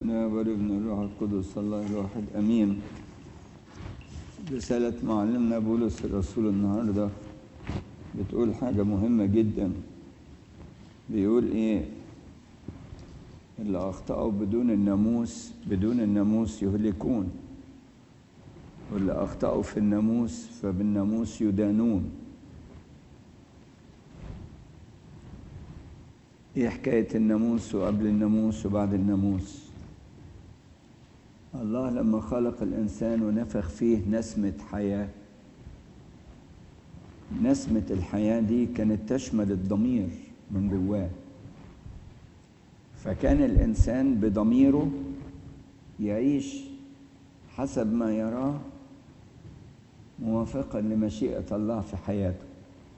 نائب ابن الروح القدس الله الواحد امين رسالة معلمنا بولس الرسول النهارده بتقول حاجة مهمة جدا بيقول ايه اللي اخطأوا بدون الناموس بدون الناموس يهلكون واللي اخطأوا في الناموس فبالناموس يدانون ايه حكاية الناموس وقبل الناموس وبعد الناموس الله لما خلق الإنسان ونفخ فيه نسمة حياة نسمة الحياة دي كانت تشمل الضمير من جواه فكان الإنسان بضميره يعيش حسب ما يراه موافقا لمشيئة الله في حياته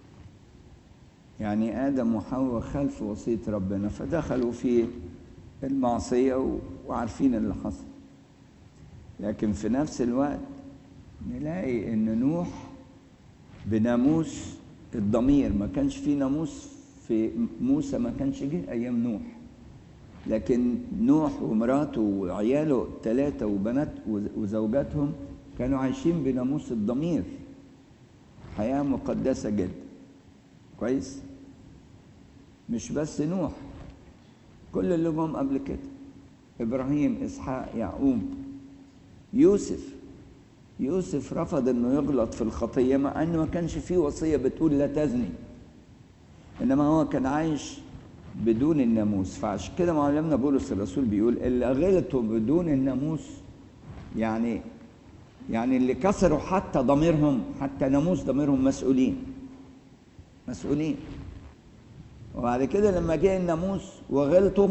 يعني آدم وحواء خلف وصية ربنا فدخلوا في المعصية وعارفين اللي حصل لكن في نفس الوقت نلاقي ان نوح بناموس الضمير ما كانش في ناموس في موسى ما كانش جه ايام نوح لكن نوح ومراته وعياله ثلاثة وبنات وزوجاتهم كانوا عايشين بناموس الضمير حياة مقدسة جدا كويس مش بس نوح كل اللي جم قبل كده ابراهيم اسحاق يعقوب يوسف يوسف رفض انه يغلط في الخطيه مع انه ما كانش فيه وصيه بتقول لا تزني انما هو كان عايش بدون الناموس فعشان كده معلمنا بولس الرسول بيقول اللي غلطوا بدون الناموس يعني يعني اللي كسروا حتى ضميرهم حتى ناموس ضميرهم مسؤولين مسؤولين وبعد كده لما جه الناموس وغلطوا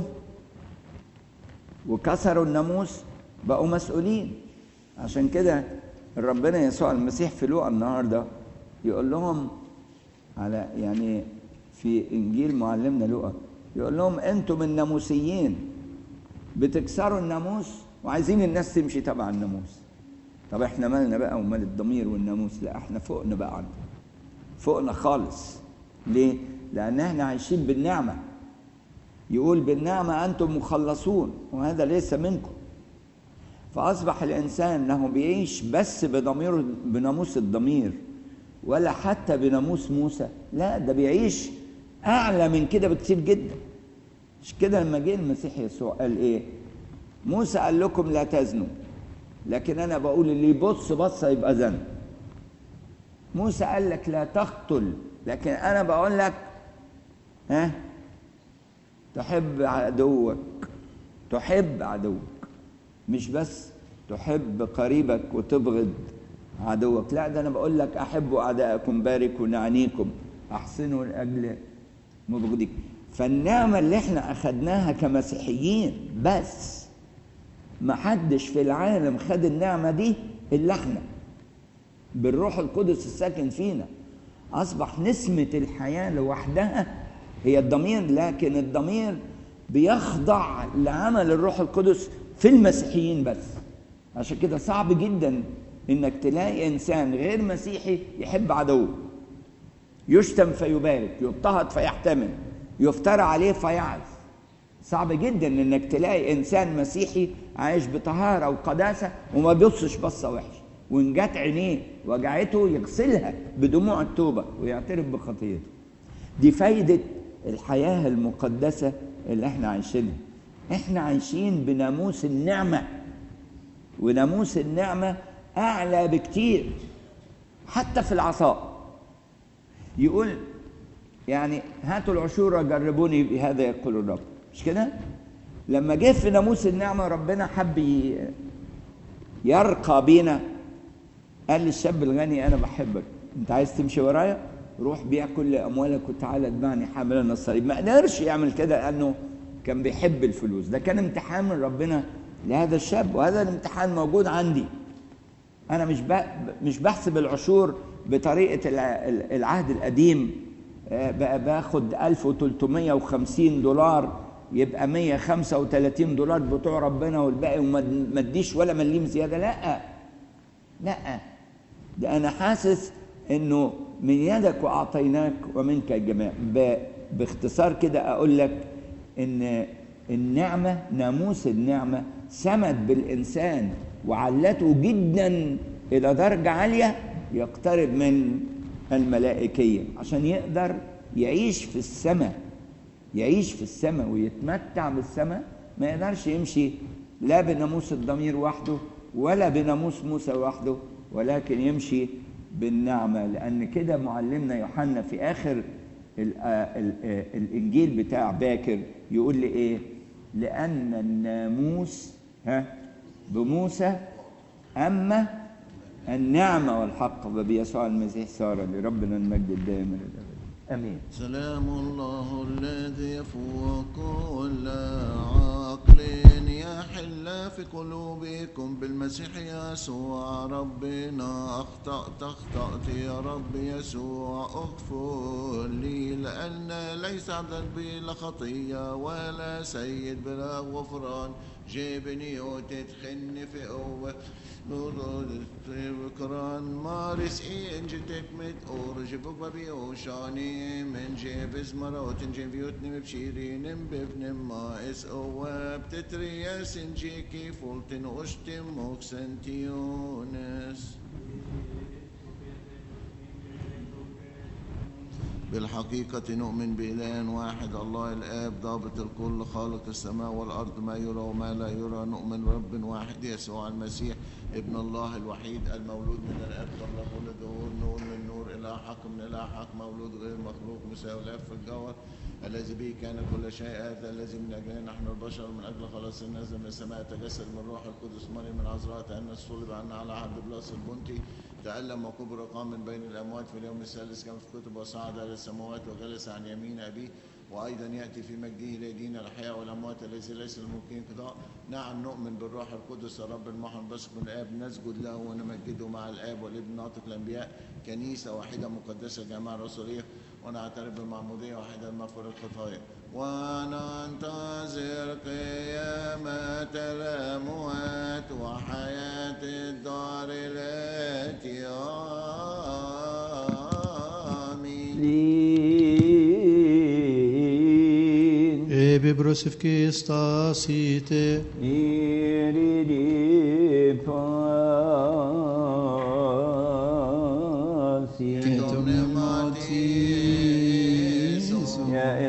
وكسروا الناموس بقوا مسؤولين عشان كده ربنا يسوع المسيح في لوقا النهارده يقول لهم على يعني في انجيل معلمنا لوقا يقول لهم انتم الناموسيين بتكسروا الناموس وعايزين الناس تمشي تبع الناموس طب احنا مالنا بقى ومال الضمير والناموس لا احنا فوقنا بقى عنه فوقنا خالص ليه لان احنا عايشين بالنعمه يقول بالنعمه انتم مخلصون وهذا ليس منكم فأصبح الإنسان له بيعيش بس بضميره بناموس الضمير ولا حتى بناموس موسى لا ده بيعيش أعلى من كده بكتير جدا مش كده لما جه المسيح يسوع قال إيه موسى قال لكم لا تزنوا لكن أنا بقول اللي يبص بصة يبقى زن موسى قال لك لا تقتل لكن أنا بقول لك ها تحب عدوك تحب عدوك مش بس تحب قريبك وتبغض عدوك لا ده انا بقول لك احبوا اعداءكم باركوا نعنيكم احسنوا لاجل مبغضيك فالنعمه اللي احنا اخدناها كمسيحيين بس ما حدش في العالم خد النعمه دي الا احنا بالروح القدس الساكن فينا اصبح نسمه الحياه لوحدها هي الضمير لكن الضمير بيخضع لعمل الروح القدس في المسيحيين بس عشان كده صعب جدا انك تلاقي انسان غير مسيحي يحب عدوه يشتم فيبارك يضطهد فيحتمل يفترى عليه فيعز صعب جدا انك تلاقي انسان مسيحي عايش بطهاره وقداسه وما بيبصش بصه وحشه وان جت عينيه وجعته يغسلها بدموع التوبه ويعترف بخطيته دي فايده الحياه المقدسه اللي احنا عايشينها احنا عايشين بناموس النعمة وناموس النعمة أعلى بكتير حتى في العطاء يقول يعني هاتوا العشورة جربوني بهذا يقول الرب مش كده؟ لما جه في ناموس النعمة ربنا حب يرقى بينا قال للشاب الغني أنا بحبك أنت عايز تمشي ورايا؟ روح بيع كل أموالك وتعالى اتبعني حاملا الصليب ما قدرش يعمل كده لأنه كان بيحب الفلوس ده كان امتحان من ربنا لهذا الشاب وهذا الامتحان موجود عندي انا مش مش بحسب العشور بطريقه العهد القديم بقى باخد 1350 دولار يبقى 135 دولار بتوع ربنا والباقي وما اديش ولا مليم زياده لا لا ده انا حاسس انه من يدك واعطيناك ومنك الجميع باختصار كده اقول لك ان النعمه ناموس النعمه سمت بالإنسان وعلته جدا إلى درجة عالية يقترب من الملائكية عشان يقدر يعيش في السماء يعيش في السماء ويتمتع بالسماء ما يقدرش يمشي لا بناموس الضمير وحده ولا بناموس موسى وحده ولكن يمشي بالنعمة لأن كده معلمنا يوحنا في آخر ال ال الإنجيل بتاع باكر يقول لي إيه لأن الناموس ها بموسى أما النعمة والحق فبيسوع المسيح صار لربنا المجد الدائم إلى الأبد آمين سلام الله الذي يفوق كل عقل يحل في قلوبكم بالمسيح يسوع ربنا أخطأت أخطأت يا رب يسوع اغفر لي لأن ليس عبدا بلا خطية ولا سيد بلا غفران جيبني وتدخلني في قوة بكران مارس إن جتك مت أورج ببي أوشاني من جيب زمرات جيب يوتني بشيرين ببن ما إس أواب تتريا سنجيكي فولتن أشتم موكسنتيونس بالحقيقة نؤمن بإله واحد الله الآب ضابط الكل خالق السماء والأرض ما يرى وما لا يرى نؤمن برب واحد يسوع المسيح ابن الله الوحيد المولود من الآب قبل كل ظهور نور من نور إلى حق من إلى حق مولود غير مخلوق مساوي الآب في الجوهر الذي به كان كل شيء هذا الذي من أجلنا نحن البشر من أجل خلاص نزل من السماء تجسد من روح القدس مريم من عذراء تأنس صلب عنا على عبد بلاس البنطي تألم وكبر قام من بين الأموات في اليوم الثالث كما في كتب وصعد إلى السماوات وجلس عن يمين أبيه وأيضا يأتي في مجده ليدين الأحياء والأموات الذي ليس الممكن قضاء نعم نؤمن بالروح القدس الرب المحن بس من الآب نسجد له ونمجده مع الآب والابن ناطق الأنبياء كنيسة واحدة مقدسة جماعة رسولية ونعترف بالمعمودية واحدة لمغفرة الخطايا وننتظر قيامة الأموات وحياة الدار التي آمين لين Ebe brosivki stasite, إيريدي